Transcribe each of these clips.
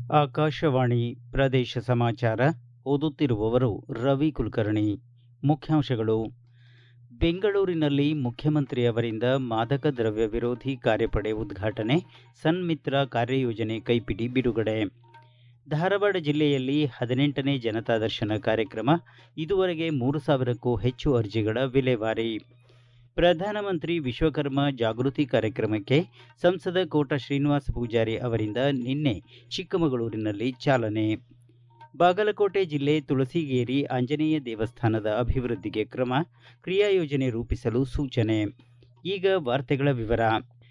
ಆಕಾಶವಾಣಿ ಪ್ರದೇಶ ಸಮಾಚಾರ ಓದುತ್ತಿರುವವರು ರವಿ ಕುಲಕರ್ಣಿ ಮುಖ್ಯಾಂಶಗಳು ಬೆಂಗಳೂರಿನಲ್ಲಿ ಮುಖ್ಯಮಂತ್ರಿ ಅವರಿಂದ ಮಾದಕ ದ್ರವ್ಯ ವಿರೋಧಿ ಕಾರ್ಯಪಡೆ ಉದ್ಘಾಟನೆ ಸನ್ಮಿತ್ರ ಕಾರ್ಯಯೋಜನೆ ಕೈಪಿಡಿ ಬಿಡುಗಡೆ ಧಾರವಾಡ ಜಿಲ್ಲೆಯಲ್ಲಿ ಹದಿನೆಂಟನೇ ಜನತಾ ದರ್ಶನ ಕಾರ್ಯಕ್ರಮ ಇದುವರೆಗೆ ಮೂರು ಸಾವಿರಕ್ಕೂ ಹೆಚ್ಚು ಅರ್ಜಿಗಳ ವಿಲೇವಾರಿ ಪ್ರಧಾನಮಂತ್ರಿ ವಿಶ್ವಕರ್ಮ ಜಾಗೃತಿ ಕಾರ್ಯಕ್ರಮಕ್ಕೆ ಸಂಸದ ಕೋಟ ಶ್ರೀನಿವಾಸ ಪೂಜಾರಿ ಅವರಿಂದ ನಿನ್ನೆ ಚಿಕ್ಕಮಗಳೂರಿನಲ್ಲಿ ಚಾಲನೆ ಬಾಗಲಕೋಟೆ ಜಿಲ್ಲೆ ತುಳಸಿಗೇರಿ ಆಂಜನೇಯ ದೇವಸ್ಥಾನದ ಅಭಿವೃದ್ಧಿಗೆ ಕ್ರಮ ಕ್ರಿಯಾಯೋಜನೆ ರೂಪಿಸಲು ಸೂಚನೆ ಈಗ ವಾರ್ತೆಗಳ ವಿವರ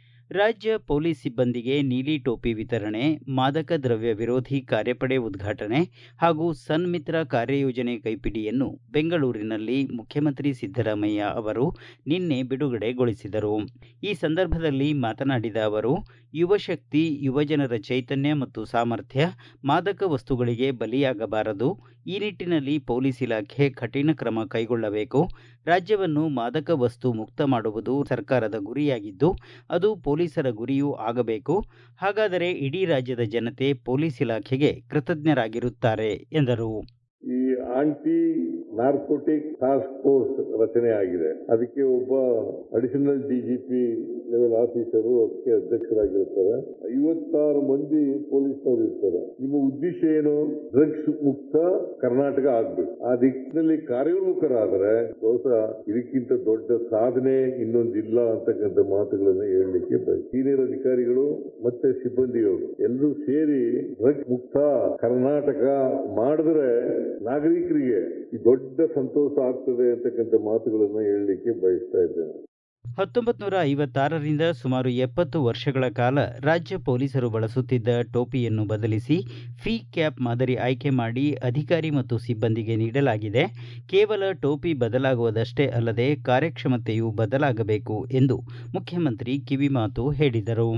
ರಾಜ್ಯ ಪೊಲೀಸ್ ಸಿಬ್ಬಂದಿಗೆ ನೀಲಿ ಟೋಪಿ ವಿತರಣೆ ಮಾದಕ ದ್ರವ್ಯ ವಿರೋಧಿ ಕಾರ್ಯಪಡೆ ಉದ್ಘಾಟನೆ ಹಾಗೂ ಸನ್ಮಿತ್ರ ಕಾರ್ಯಯೋಜನೆ ಕೈಪಿಡಿಯನ್ನು ಬೆಂಗಳೂರಿನಲ್ಲಿ ಮುಖ್ಯಮಂತ್ರಿ ಸಿದ್ದರಾಮಯ್ಯ ಅವರು ನಿನ್ನೆ ಬಿಡುಗಡೆಗೊಳಿಸಿದರು ಈ ಸಂದರ್ಭದಲ್ಲಿ ಮಾತನಾಡಿದ ಅವರು ಯುವಶಕ್ತಿ ಯುವಜನರ ಚೈತನ್ಯ ಮತ್ತು ಸಾಮರ್ಥ್ಯ ಮಾದಕ ವಸ್ತುಗಳಿಗೆ ಬಲಿಯಾಗಬಾರದು ಈ ನಿಟ್ಟಿನಲ್ಲಿ ಪೊಲೀಸ್ ಇಲಾಖೆ ಕಠಿಣ ಕ್ರಮ ಕೈಗೊಳ್ಳಬೇಕು ರಾಜ್ಯವನ್ನು ಮಾದಕ ವಸ್ತು ಮುಕ್ತ ಮಾಡುವುದು ಸರ್ಕಾರದ ಗುರಿಯಾಗಿದ್ದು ಅದು ಪೊಲೀಸರ ಗುರಿಯೂ ಆಗಬೇಕು ಹಾಗಾದರೆ ಇಡೀ ರಾಜ್ಯದ ಜನತೆ ಪೊಲೀಸ್ ಇಲಾಖೆಗೆ ಕೃತಜ್ಞರಾಗಿರುತ್ತಾರೆ ಎಂದರು ಈ ಆಂಟಿ ನಾರ್ಕೋಟಿಕ್ ಟಾಸ್ಕ್ ಫೋರ್ಸ್ ರಚನೆ ಆಗಿದೆ ಅದಕ್ಕೆ ಒಬ್ಬ ಅಡಿಷನಲ್ ಡಿಜಿಪಿ ಲೆವೆಲ್ ಆಫೀಸರು ಅದಕ್ಕೆ ಅಧ್ಯಕ್ಷರಾಗಿರ್ತಾರೆ ಐವತ್ತಾರು ಮಂದಿ ಪೊಲೀಸ್ನವರು ಇರ್ತಾರೆ ನಿಮ್ಮ ಉದ್ದೇಶ ಏನು ಡ್ರಗ್ಸ್ ಮುಕ್ತ ಕರ್ನಾಟಕ ಆಗ್ಬೇಕು ಆ ದಿಕ್ಕಿನಲ್ಲಿ ಕಾರ್ಯೋನ್ಮುಖರಾದರೆ ಬಹುಶಃ ಇದಕ್ಕಿಂತ ದೊಡ್ಡ ಸಾಧನೆ ಇನ್ನೊಂದಿಲ್ಲ ಅಂತಕ್ಕಂಥ ಮಾತುಗಳನ್ನ ಹೇಳಲಿಕ್ಕೆ ಸೀನಿಯರ್ ಅಧಿಕಾರಿಗಳು ಮತ್ತೆ ಸಿಬ್ಬಂದಿಗಳು ಎಲ್ಲರೂ ಸೇರಿ ಡ್ರಗ್ಸ್ ಮುಕ್ತ ಕರ್ನಾಟಕ ಮಾಡಿದ್ರೆ ನಾಗರಿಕರಿಗೆ ಈ ದೊಡ್ಡ ಸಂತೋಷ ಆಗ್ತದೆ ಅಂತಕ್ಕಂಥ ಮಾತುಗಳನ್ನ ಹೇಳಲಿಕ್ಕೆ ಬಯಸ್ತಾ ಇದ್ದೇನೆ ಹತ್ತೊಂಬತ್ತು ನೂರ ಐವತ್ತಾರರಿಂದ ಸುಮಾರು ಎಪ್ಪತ್ತು ವರ್ಷಗಳ ಕಾಲ ರಾಜ್ಯ ಪೊಲೀಸರು ಬಳಸುತ್ತಿದ್ದ ಟೋಪಿಯನ್ನು ಬದಲಿಸಿ ಫಿ ಕ್ಯಾಪ್ ಮಾದರಿ ಆಯ್ಕೆ ಮಾಡಿ ಅಧಿಕಾರಿ ಮತ್ತು ಸಿಬ್ಬಂದಿಗೆ ನೀಡಲಾಗಿದೆ ಕೇವಲ ಟೋಪಿ ಬದಲಾಗುವುದಷ್ಟೇ ಅಲ್ಲದೆ ಕಾರ್ಯಕ್ಷಮತೆಯೂ ಬದಲಾಗಬೇಕು ಎಂದು ಮುಖ್ಯಮಂತ್ರಿ ಕಿವಿಮಾತು ಹೇಳಿದರು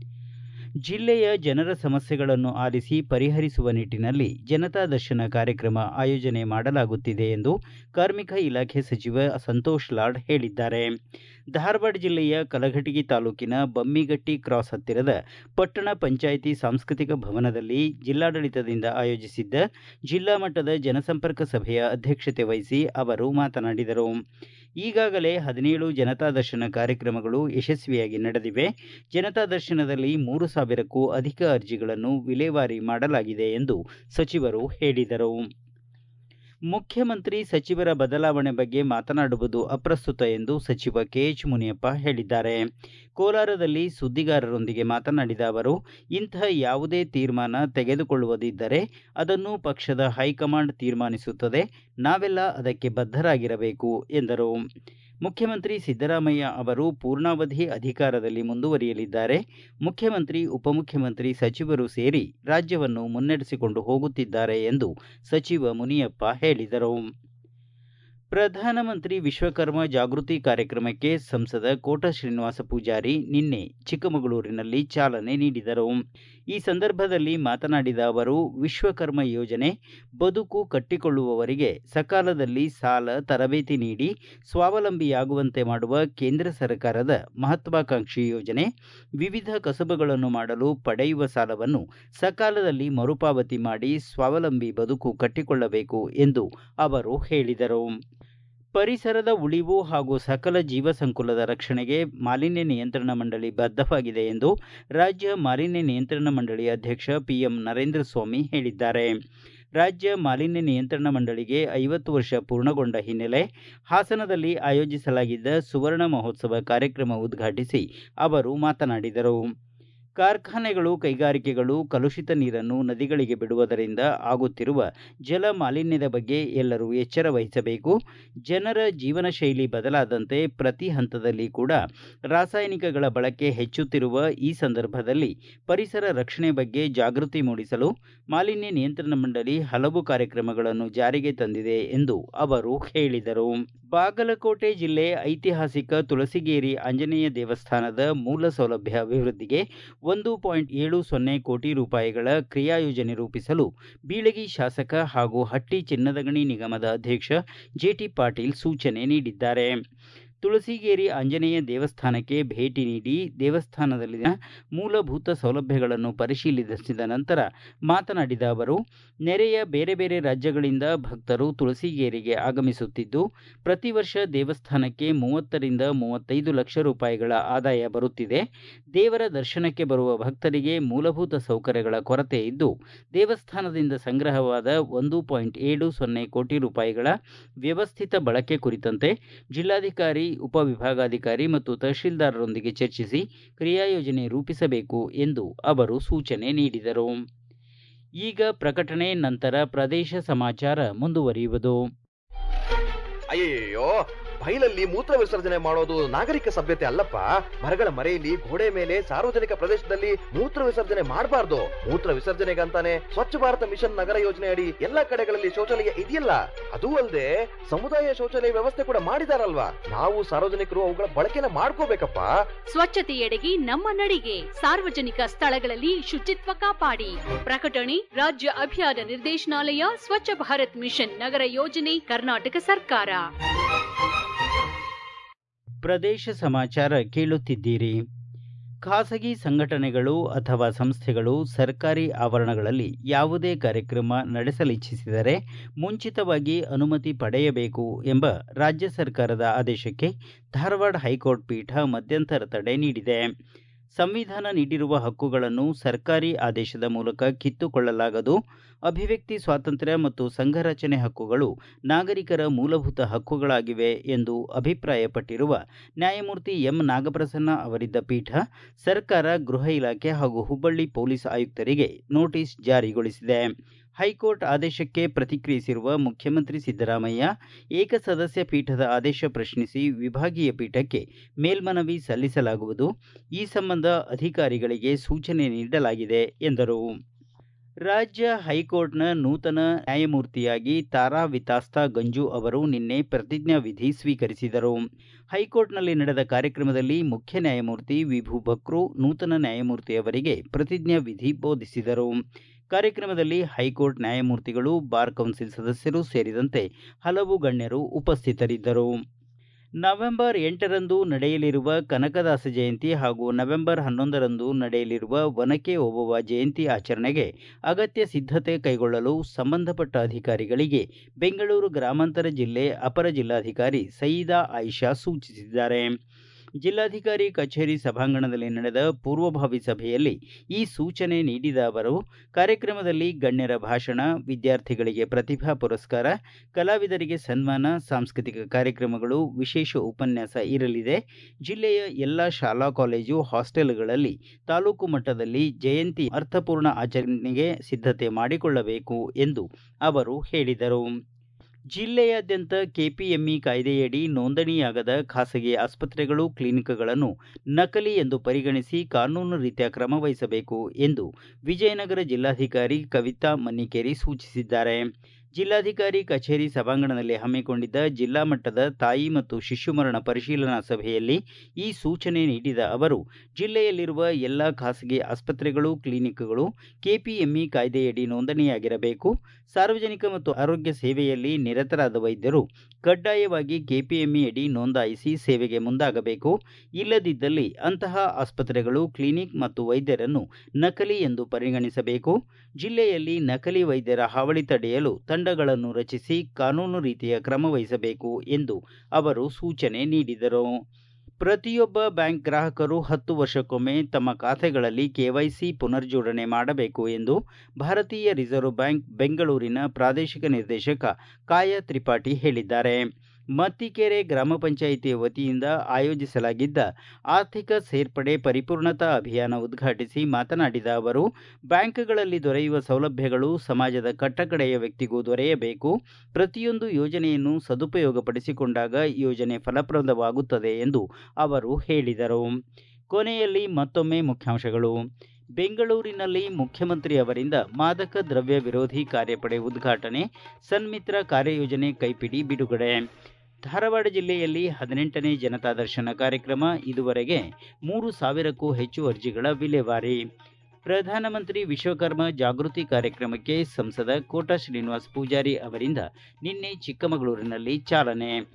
ಜಿಲ್ಲೆಯ ಜನರ ಸಮಸ್ಯೆಗಳನ್ನು ಆಲಿಸಿ ಪರಿಹರಿಸುವ ನಿಟ್ಟಿನಲ್ಲಿ ಜನತಾ ದರ್ಶನ ಕಾರ್ಯಕ್ರಮ ಆಯೋಜನೆ ಮಾಡಲಾಗುತ್ತಿದೆ ಎಂದು ಕಾರ್ಮಿಕ ಇಲಾಖೆ ಸಚಿವ ಸಂತೋಷ್ ಲಾಡ್ ಹೇಳಿದ್ದಾರೆ ಧಾರವಾಡ ಜಿಲ್ಲೆಯ ಕಲಘಟಗಿ ತಾಲೂಕಿನ ಬಮ್ಮಿಗಟ್ಟಿ ಕ್ರಾಸ್ ಹತ್ತಿರದ ಪಟ್ಟಣ ಪಂಚಾಯಿತಿ ಸಾಂಸ್ಕೃತಿಕ ಭವನದಲ್ಲಿ ಜಿಲ್ಲಾಡಳಿತದಿಂದ ಆಯೋಜಿಸಿದ್ದ ಜಿಲ್ಲಾ ಮಟ್ಟದ ಜನಸಂಪರ್ಕ ಸಭೆಯ ಅಧ್ಯಕ್ಷತೆ ವಹಿಸಿ ಅವರು ಮಾತನಾಡಿದರು ಈಗಾಗಲೇ ಹದಿನೇಳು ಜನತಾ ದರ್ಶನ ಕಾರ್ಯಕ್ರಮಗಳು ಯಶಸ್ವಿಯಾಗಿ ನಡೆದಿವೆ ಜನತಾ ದರ್ಶನದಲ್ಲಿ ಮೂರು ಸಾವಿರಕ್ಕೂ ಅಧಿಕ ಅರ್ಜಿಗಳನ್ನು ವಿಲೇವಾರಿ ಮಾಡಲಾಗಿದೆ ಎಂದು ಸಚಿವರು ಹೇಳಿದರು ಮುಖ್ಯಮಂತ್ರಿ ಸಚಿವರ ಬದಲಾವಣೆ ಬಗ್ಗೆ ಮಾತನಾಡುವುದು ಅಪ್ರಸ್ತುತ ಎಂದು ಸಚಿವ ಕೆಎಚ್ ಮುನಿಯಪ್ಪ ಹೇಳಿದ್ದಾರೆ ಕೋಲಾರದಲ್ಲಿ ಸುದ್ದಿಗಾರರೊಂದಿಗೆ ಮಾತನಾಡಿದ ಅವರು ಇಂತಹ ಯಾವುದೇ ತೀರ್ಮಾನ ತೆಗೆದುಕೊಳ್ಳುವುದಿದ್ದರೆ ಅದನ್ನು ಪಕ್ಷದ ಹೈಕಮಾಂಡ್ ತೀರ್ಮಾನಿಸುತ್ತದೆ ನಾವೆಲ್ಲ ಅದಕ್ಕೆ ಬದ್ಧರಾಗಿರಬೇಕು ಎಂದರು ಮುಖ್ಯಮಂತ್ರಿ ಸಿದ್ದರಾಮಯ್ಯ ಅವರು ಪೂರ್ಣಾವಧಿ ಅಧಿಕಾರದಲ್ಲಿ ಮುಂದುವರಿಯಲಿದ್ದಾರೆ ಮುಖ್ಯಮಂತ್ರಿ ಉಪಮುಖ್ಯಮಂತ್ರಿ ಸಚಿವರು ಸೇರಿ ರಾಜ್ಯವನ್ನು ಮುನ್ನಡೆಸಿಕೊಂಡು ಹೋಗುತ್ತಿದ್ದಾರೆ ಎಂದು ಸಚಿವ ಮುನಿಯಪ್ಪ ಹೇಳಿದರು ಪ್ರಧಾನಮಂತ್ರಿ ವಿಶ್ವಕರ್ಮ ಜಾಗೃತಿ ಕಾರ್ಯಕ್ರಮಕ್ಕೆ ಸಂಸದ ಕೋಟ ಶ್ರೀನಿವಾಸ ಪೂಜಾರಿ ನಿನ್ನೆ ಚಿಕ್ಕಮಗಳೂರಿನಲ್ಲಿ ಚಾಲನೆ ನೀಡಿದರು ಈ ಸಂದರ್ಭದಲ್ಲಿ ಮಾತನಾಡಿದ ಅವರು ವಿಶ್ವಕರ್ಮ ಯೋಜನೆ ಬದುಕು ಕಟ್ಟಿಕೊಳ್ಳುವವರಿಗೆ ಸಕಾಲದಲ್ಲಿ ಸಾಲ ತರಬೇತಿ ನೀಡಿ ಸ್ವಾವಲಂಬಿಯಾಗುವಂತೆ ಮಾಡುವ ಕೇಂದ್ರ ಸರ್ಕಾರದ ಮಹತ್ವಾಕಾಂಕ್ಷಿ ಯೋಜನೆ ವಿವಿಧ ಕಸಬುಗಳನ್ನು ಮಾಡಲು ಪಡೆಯುವ ಸಾಲವನ್ನು ಸಕಾಲದಲ್ಲಿ ಮರುಪಾವತಿ ಮಾಡಿ ಸ್ವಾವಲಂಬಿ ಬದುಕು ಕಟ್ಟಿಕೊಳ್ಳಬೇಕು ಎಂದು ಅವರು ಹೇಳಿದರು ಪರಿಸರದ ಉಳಿವು ಹಾಗೂ ಸಕಲ ಜೀವಸಂಕುಲದ ರಕ್ಷಣೆಗೆ ಮಾಲಿನ್ಯ ನಿಯಂತ್ರಣ ಮಂಡಳಿ ಬದ್ಧವಾಗಿದೆ ಎಂದು ರಾಜ್ಯ ಮಾಲಿನ್ಯ ನಿಯಂತ್ರಣ ಮಂಡಳಿ ಅಧ್ಯಕ್ಷ ಪಿಎಂ ನರೇಂದ್ರ ಸ್ವಾಮಿ ಹೇಳಿದ್ದಾರೆ ರಾಜ್ಯ ಮಾಲಿನ್ಯ ನಿಯಂತ್ರಣ ಮಂಡಳಿಗೆ ಐವತ್ತು ವರ್ಷ ಪೂರ್ಣಗೊಂಡ ಹಿನ್ನೆಲೆ ಹಾಸನದಲ್ಲಿ ಆಯೋಜಿಸಲಾಗಿದ್ದ ಸುವರ್ಣ ಮಹೋತ್ಸವ ಕಾರ್ಯಕ್ರಮ ಉದ್ಘಾಟಿಸಿ ಅವರು ಮಾತನಾಡಿದರು ಕಾರ್ಖಾನೆಗಳು ಕೈಗಾರಿಕೆಗಳು ಕಲುಷಿತ ನೀರನ್ನು ನದಿಗಳಿಗೆ ಬಿಡುವುದರಿಂದ ಆಗುತ್ತಿರುವ ಜಲ ಮಾಲಿನ್ಯದ ಬಗ್ಗೆ ಎಲ್ಲರೂ ಎಚ್ಚರ ವಹಿಸಬೇಕು ಜನರ ಜೀವನ ಶೈಲಿ ಬದಲಾದಂತೆ ಪ್ರತಿ ಹಂತದಲ್ಲಿ ಕೂಡ ರಾಸಾಯನಿಕಗಳ ಬಳಕೆ ಹೆಚ್ಚುತ್ತಿರುವ ಈ ಸಂದರ್ಭದಲ್ಲಿ ಪರಿಸರ ರಕ್ಷಣೆ ಬಗ್ಗೆ ಜಾಗೃತಿ ಮೂಡಿಸಲು ಮಾಲಿನ್ಯ ನಿಯಂತ್ರಣ ಮಂಡಳಿ ಹಲವು ಕಾರ್ಯಕ್ರಮಗಳನ್ನು ಜಾರಿಗೆ ತಂದಿದೆ ಎಂದು ಅವರು ಹೇಳಿದರು ಬಾಗಲಕೋಟೆ ಜಿಲ್ಲೆ ಐತಿಹಾಸಿಕ ತುಳಸಿಗೇರಿ ಆಂಜನೇಯ ದೇವಸ್ಥಾನದ ಮೂಲ ಸೌಲಭ್ಯ ಅಭಿವೃದ್ಧಿಗೆ ಒಂದು ಪಾಯಿಂಟ್ ಏಳು ಸೊನ್ನೆ ಕೋಟಿ ರೂಪಾಯಿಗಳ ಕ್ರಿಯಾಯೋಜನೆ ರೂಪಿಸಲು ಬೀಳಗಿ ಶಾಸಕ ಹಾಗೂ ಹಟ್ಟಿ ಚಿನ್ನದಗಣಿ ನಿಗಮದ ಅಧ್ಯಕ್ಷ ಜೆಟಿ ಪಾಟೀಲ್ ಸೂಚನೆ ನೀಡಿದ್ದಾರೆ ತುಳಸಿಗೇರಿ ಆಂಜನೇಯ ದೇವಸ್ಥಾನಕ್ಕೆ ಭೇಟಿ ನೀಡಿ ದೇವಸ್ಥಾನದಲ್ಲಿನ ಮೂಲಭೂತ ಸೌಲಭ್ಯಗಳನ್ನು ಪರಿಶೀಲಿಸಿದ ನಂತರ ಮಾತನಾಡಿದ ಅವರು ನೆರೆಯ ಬೇರೆ ಬೇರೆ ರಾಜ್ಯಗಳಿಂದ ಭಕ್ತರು ತುಳಸಿಗೇರಿಗೆ ಆಗಮಿಸುತ್ತಿದ್ದು ಪ್ರತಿ ವರ್ಷ ದೇವಸ್ಥಾನಕ್ಕೆ ಮೂವತ್ತರಿಂದ ಮೂವತ್ತೈದು ಲಕ್ಷ ರೂಪಾಯಿಗಳ ಆದಾಯ ಬರುತ್ತಿದೆ ದೇವರ ದರ್ಶನಕ್ಕೆ ಬರುವ ಭಕ್ತರಿಗೆ ಮೂಲಭೂತ ಸೌಕರ್ಯಗಳ ಕೊರತೆ ಇದ್ದು ದೇವಸ್ಥಾನದಿಂದ ಸಂಗ್ರಹವಾದ ಒಂದು ಪಾಯಿಂಟ್ ಏಳು ಸೊನ್ನೆ ಕೋಟಿ ರೂಪಾಯಿಗಳ ವ್ಯವಸ್ಥಿತ ಬಳಕೆ ಕುರಿತಂತೆ ಜಿಲ್ಲಾಧಿಕಾರಿ ಉಪವಿಭಾಗಾಧಿಕಾರಿ ಮತ್ತು ತಹಶೀಲ್ದಾರರೊಂದಿಗೆ ಚರ್ಚಿಸಿ ಕ್ರಿಯಾಯೋಜನೆ ರೂಪಿಸಬೇಕು ಎಂದು ಅವರು ಸೂಚನೆ ನೀಡಿದರು ಈಗ ಪ್ರಕಟಣೆ ನಂತರ ಪ್ರದೇಶ ಸಮಾಚಾರ ಮುಂದುವರಿಯುವುದು ಅಯ್ಯಯ್ಯೋ ಬೈಲಲ್ಲಿ ಮೂತ್ರ ವಿಸರ್ಜನೆ ಮಾಡೋದು ನಾಗರಿಕ ಸಭ್ಯತೆ ಅಲ್ಲಪ್ಪ ಮರಗಳ ಮರೆಯಲ್ಲಿ ಗೋಡೆ ಮೇಲೆ ಸಾರ್ವಜನಿಕ ಪ್ರದೇಶದಲ್ಲಿ ಮೂತ್ರ ವಿಸರ್ಜನೆ ಮಾಡಬಾರ್ದು ಮೂತ್ರ ವಿಸರ್ಜನೆಗಂತಾನೆ ಸ್ವಚ್ಛ ಭಾರತ ಮಿಷನ್ ನಗರ ಯೋಜನೆ ಅಡಿ ಎಲ್ಲಾ ಕಡೆಗಳಲ್ಲಿ ಶೌಚಾಲಯ ಇದೆಯಲ್ಲ ಅದೂ ಅಲ್ಲದೆ ಸಮುದಾಯ ಶೌಚಾಲಯ ವ್ಯವಸ್ಥೆ ಕೂಡ ಮಾಡಿದಾರಲ್ವಾ ನಾವು ಸಾರ್ವಜನಿಕರು ಅವುಗಳ ಬಳಕೆನ ಮಾಡ್ಕೋಬೇಕಪ್ಪ ಸ್ವಚ್ಛತೆಯೆಡೆಗೆ ನಮ್ಮ ನಡಿಗೆ ಸಾರ್ವಜನಿಕ ಸ್ಥಳಗಳಲ್ಲಿ ಶುಚಿತ್ವ ಕಾಪಾಡಿ ಪ್ರಕಟಣೆ ರಾಜ್ಯ ಅಭಿಯಾನ ನಿರ್ದೇಶನಾಲಯ ಸ್ವಚ್ಛ ಭಾರತ್ ಮಿಷನ್ ನಗರ ಯೋಜನೆ ಕರ್ನಾಟಕ ಸರ್ಕಾರ ಪ್ರದೇಶ ಸಮಾಚಾರ ಕೇಳುತ್ತಿದ್ದೀರಿ ಖಾಸಗಿ ಸಂಘಟನೆಗಳು ಅಥವಾ ಸಂಸ್ಥೆಗಳು ಸರ್ಕಾರಿ ಆವರಣಗಳಲ್ಲಿ ಯಾವುದೇ ಕಾರ್ಯಕ್ರಮ ನಡೆಸಲಿಚ್ಛಿಸಿದರೆ ಮುಂಚಿತವಾಗಿ ಅನುಮತಿ ಪಡೆಯಬೇಕು ಎಂಬ ರಾಜ್ಯ ಸರ್ಕಾರದ ಆದೇಶಕ್ಕೆ ಧಾರವಾಡ ಹೈಕೋರ್ಟ್ ಪೀಠ ಮಧ್ಯಂತರ ತಡೆ ನೀಡಿದೆ ಸಂವಿಧಾನ ನೀಡಿರುವ ಹಕ್ಕುಗಳನ್ನು ಸರ್ಕಾರಿ ಆದೇಶದ ಮೂಲಕ ಕಿತ್ತುಕೊಳ್ಳಲಾಗದು ಅಭಿವ್ಯಕ್ತಿ ಸ್ವಾತಂತ್ರ್ಯ ಮತ್ತು ಸಂಘ ರಚನೆ ಹಕ್ಕುಗಳು ನಾಗರಿಕರ ಮೂಲಭೂತ ಹಕ್ಕುಗಳಾಗಿವೆ ಎಂದು ಅಭಿಪ್ರಾಯಪಟ್ಟಿರುವ ನ್ಯಾಯಮೂರ್ತಿ ಎಂ ನಾಗಪ್ರಸನ್ನ ಅವರಿದ್ದ ಪೀಠ ಸರ್ಕಾರ ಗೃಹ ಇಲಾಖೆ ಹಾಗೂ ಹುಬ್ಬಳ್ಳಿ ಪೊಲೀಸ್ ಆಯುಕ್ತರಿಗೆ ನೋಟಿಸ್ ಜಾರಿಗೊಳಿಸಿದೆ ಹೈಕೋರ್ಟ್ ಆದೇಶಕ್ಕೆ ಪ್ರತಿಕ್ರಿಯಿಸಿರುವ ಮುಖ್ಯಮಂತ್ರಿ ಸಿದ್ದರಾಮಯ್ಯ ಏಕಸದಸ್ಯ ಪೀಠದ ಆದೇಶ ಪ್ರಶ್ನಿಸಿ ವಿಭಾಗೀಯ ಪೀಠಕ್ಕೆ ಮೇಲ್ಮನವಿ ಸಲ್ಲಿಸಲಾಗುವುದು ಈ ಸಂಬಂಧ ಅಧಿಕಾರಿಗಳಿಗೆ ಸೂಚನೆ ನೀಡಲಾಗಿದೆ ಎಂದರು ರಾಜ್ಯ ಹೈಕೋರ್ಟ್ನ ನೂತನ ನ್ಯಾಯಮೂರ್ತಿಯಾಗಿ ತಾರಾ ವಿತಾಸ್ತಾ ಗಂಜು ಅವರು ನಿನ್ನೆ ಪ್ರತಿಜ್ಞಾ ವಿಧಿ ಸ್ವೀಕರಿಸಿದರು ಹೈಕೋರ್ಟ್ನಲ್ಲಿ ನಡೆದ ಕಾರ್ಯಕ್ರಮದಲ್ಲಿ ಮುಖ್ಯ ನ್ಯಾಯಮೂರ್ತಿ ವಿಭು ಬಕ್ರು ನೂತನ ನ್ಯಾಯಮೂರ್ತಿಯವರಿಗೆ ಪ್ರತಿಜ್ಞಾ ವಿಧಿ ಬೋಧಿಸಿದರು ಕಾರ್ಯಕ್ರಮದಲ್ಲಿ ಹೈಕೋರ್ಟ್ ನ್ಯಾಯಮೂರ್ತಿಗಳು ಬಾರ್ ಕೌನ್ಸಿಲ್ ಸದಸ್ಯರು ಸೇರಿದಂತೆ ಹಲವು ಗಣ್ಯರು ಉಪಸ್ಥಿತರಿದ್ದರು ನವೆಂಬರ್ ಎಂಟರಂದು ನಡೆಯಲಿರುವ ಕನಕದಾಸ ಜಯಂತಿ ಹಾಗೂ ನವೆಂಬರ್ ಹನ್ನೊಂದರಂದು ನಡೆಯಲಿರುವ ಒನಕೆ ಓಬವ್ವ ಜಯಂತಿ ಆಚರಣೆಗೆ ಅಗತ್ಯ ಸಿದ್ಧತೆ ಕೈಗೊಳ್ಳಲು ಸಂಬಂಧಪಟ್ಟ ಅಧಿಕಾರಿಗಳಿಗೆ ಬೆಂಗಳೂರು ಗ್ರಾಮಾಂತರ ಜಿಲ್ಲೆ ಅಪರ ಜಿಲ್ಲಾಧಿಕಾರಿ ಸಯೀದಾ ಆಯಿಷಾ ಸೂಚಿಸಿದ್ದಾರೆ ಜಿಲ್ಲಾಧಿಕಾರಿ ಕಚೇರಿ ಸಭಾಂಗಣದಲ್ಲಿ ನಡೆದ ಪೂರ್ವಭಾವಿ ಸಭೆಯಲ್ಲಿ ಈ ಸೂಚನೆ ನೀಡಿದ ಅವರು ಕಾರ್ಯಕ್ರಮದಲ್ಲಿ ಗಣ್ಯರ ಭಾಷಣ ವಿದ್ಯಾರ್ಥಿಗಳಿಗೆ ಪ್ರತಿಭಾ ಪುರಸ್ಕಾರ ಕಲಾವಿದರಿಗೆ ಸನ್ಮಾನ ಸಾಂಸ್ಕೃತಿಕ ಕಾರ್ಯಕ್ರಮಗಳು ವಿಶೇಷ ಉಪನ್ಯಾಸ ಇರಲಿದೆ ಜಿಲ್ಲೆಯ ಎಲ್ಲ ಶಾಲಾ ಕಾಲೇಜು ಹಾಸ್ಟೆಲ್ಗಳಲ್ಲಿ ತಾಲೂಕು ಮಟ್ಟದಲ್ಲಿ ಜಯಂತಿ ಅರ್ಥಪೂರ್ಣ ಆಚರಣೆಗೆ ಸಿದ್ಧತೆ ಮಾಡಿಕೊಳ್ಳಬೇಕು ಎಂದು ಅವರು ಹೇಳಿದರು ಜಿಲ್ಲೆಯಾದ್ಯಂತ ಕೆಪಿಎಂಇ ಕಾಯ್ದೆಯಡಿ ನೋಂದಣಿಯಾಗದ ಖಾಸಗಿ ಆಸ್ಪತ್ರೆಗಳು ಕ್ಲಿನಿಕ್ಗಳನ್ನು ನಕಲಿ ಎಂದು ಪರಿಗಣಿಸಿ ಕಾನೂನು ರೀತಿಯ ಕ್ರಮ ವಹಿಸಬೇಕು ಎಂದು ವಿಜಯನಗರ ಜಿಲ್ಲಾಧಿಕಾರಿ ಕವಿತಾ ಮನ್ನಿಕೇರಿ ಸೂಚಿಸಿದ್ದಾರೆ ಜಿಲ್ಲಾಧಿಕಾರಿ ಕಚೇರಿ ಸಭಾಂಗಣದಲ್ಲಿ ಹಮ್ಮಿಕೊಂಡಿದ್ದ ಜಿಲ್ಲಾ ಮಟ್ಟದ ತಾಯಿ ಮತ್ತು ಶಿಶು ಮರಣ ಪರಿಶೀಲನಾ ಸಭೆಯಲ್ಲಿ ಈ ಸೂಚನೆ ನೀಡಿದ ಅವರು ಜಿಲ್ಲೆಯಲ್ಲಿರುವ ಎಲ್ಲ ಖಾಸಗಿ ಆಸ್ಪತ್ರೆಗಳು ಕ್ಲಿನಿಕ್ಗಳು ಕೆಪಿಎಂಇ ಕಾಯ್ದೆಯಡಿ ನೋಂದಣಿಯಾಗಿರಬೇಕು ಸಾರ್ವಜನಿಕ ಮತ್ತು ಆರೋಗ್ಯ ಸೇವೆಯಲ್ಲಿ ನಿರತರಾದ ವೈದ್ಯರು ಕಡ್ಡಾಯವಾಗಿ ಕೆಪಿಎಂಇ ಅಡಿ ನೋಂದಾಯಿಸಿ ಸೇವೆಗೆ ಮುಂದಾಗಬೇಕು ಇಲ್ಲದಿದ್ದಲ್ಲಿ ಅಂತಹ ಆಸ್ಪತ್ರೆಗಳು ಕ್ಲಿನಿಕ್ ಮತ್ತು ವೈದ್ಯರನ್ನು ನಕಲಿ ಎಂದು ಪರಿಗಣಿಸಬೇಕು ಜಿಲ್ಲೆಯಲ್ಲಿ ನಕಲಿ ವೈದ್ಯರ ಹಾವಳಿ ತಡೆಯಲು ತಂಡಗಳನ್ನು ರಚಿಸಿ ಕಾನೂನು ರೀತಿಯ ಕ್ರಮ ವಹಿಸಬೇಕು ಎಂದು ಅವರು ಸೂಚನೆ ನೀಡಿದರು ಪ್ರತಿಯೊಬ್ಬ ಬ್ಯಾಂಕ್ ಗ್ರಾಹಕರು ಹತ್ತು ವರ್ಷಕ್ಕೊಮ್ಮೆ ತಮ್ಮ ಖಾತೆಗಳಲ್ಲಿ ಕೆವೈಸಿ ಪುನರ್ಜೋಡಣೆ ಮಾಡಬೇಕು ಎಂದು ಭಾರತೀಯ ರಿಸರ್ವ್ ಬ್ಯಾಂಕ್ ಬೆಂಗಳೂರಿನ ಪ್ರಾದೇಶಿಕ ನಿರ್ದೇಶಕ ಕಾಯ ತ್ರಿಪಾಠಿ ಹೇಳಿದ್ದಾರೆ ಮತ್ತಿಕೆರೆ ಗ್ರಾಮ ಪಂಚಾಯಿತಿ ವತಿಯಿಂದ ಆಯೋಜಿಸಲಾಗಿದ್ದ ಆರ್ಥಿಕ ಸೇರ್ಪಡೆ ಪರಿಪೂರ್ಣತಾ ಅಭಿಯಾನ ಉದ್ಘಾಟಿಸಿ ಮಾತನಾಡಿದ ಅವರು ಬ್ಯಾಂಕ್ಗಳಲ್ಲಿ ದೊರೆಯುವ ಸೌಲಭ್ಯಗಳು ಸಮಾಜದ ಕಟ್ಟಕಡೆಯ ವ್ಯಕ್ತಿಗೂ ದೊರೆಯಬೇಕು ಪ್ರತಿಯೊಂದು ಯೋಜನೆಯನ್ನು ಸದುಪಯೋಗಪಡಿಸಿಕೊಂಡಾಗ ಯೋಜನೆ ಫಲಪ್ರದವಾಗುತ್ತದೆ ಎಂದು ಅವರು ಹೇಳಿದರು ಕೊನೆಯಲ್ಲಿ ಮತ್ತೊಮ್ಮೆ ಮುಖ್ಯಾಂಶಗಳು ಬೆಂಗಳೂರಿನಲ್ಲಿ ಮುಖ್ಯಮಂತ್ರಿ ಅವರಿಂದ ಮಾದಕ ದ್ರವ್ಯ ವಿರೋಧಿ ಕಾರ್ಯಪಡೆ ಉದ್ಘಾಟನೆ ಸನ್ಮಿತ್ರ ಕಾರ್ಯಯೋಜನೆ ಕೈಪಿಡಿ ಬಿಡುಗಡೆ ಧಾರವಾಡ ಜಿಲ್ಲೆಯಲ್ಲಿ ಹದಿನೆಂಟನೇ ಜನತಾ ದರ್ಶನ ಕಾರ್ಯಕ್ರಮ ಇದುವರೆಗೆ ಮೂರು ಸಾವಿರಕ್ಕೂ ಹೆಚ್ಚು ಅರ್ಜಿಗಳ ವಿಲೇವಾರಿ ಪ್ರಧಾನಮಂತ್ರಿ ವಿಶ್ವಕರ್ಮ ಜಾಗೃತಿ ಕಾರ್ಯಕ್ರಮಕ್ಕೆ ಸಂಸದ ಕೋಟ ಶ್ರೀನಿವಾಸ ಪೂಜಾರಿ ಅವರಿಂದ ನಿನ್ನೆ ಚಿಕ್ಕಮಗಳೂರಿನಲ್ಲಿ ಚಾಲನೆ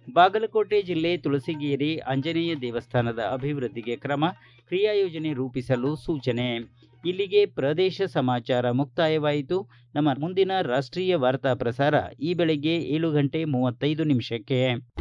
ಬಾಗಲಕೋಟೆ ಜಿಲ್ಲೆ ತುಳಸಿಗೇರಿ ಆಂಜನೇಯ ದೇವಸ್ಥಾನದ ಅಭಿವೃದ್ಧಿಗೆ ಕ್ರಮ ಕ್ರಿಯಾಯೋಜನೆ ರೂಪಿಸಲು ಸೂಚನೆ ಇಲ್ಲಿಗೆ ಪ್ರದೇಶ ಸಮಾಚಾರ ಮುಕ್ತಾಯವಾಯಿತು ನಮ್ಮ ಮುಂದಿನ ರಾಷ್ಟ್ರೀಯ ವಾರ್ತಾ ಪ್ರಸಾರ ಈ ಬೆಳಗ್ಗೆ ಏಳು ಗಂಟೆ ಮೂವತ್ತೈದು ನಿಮಿಷಕ್ಕೆ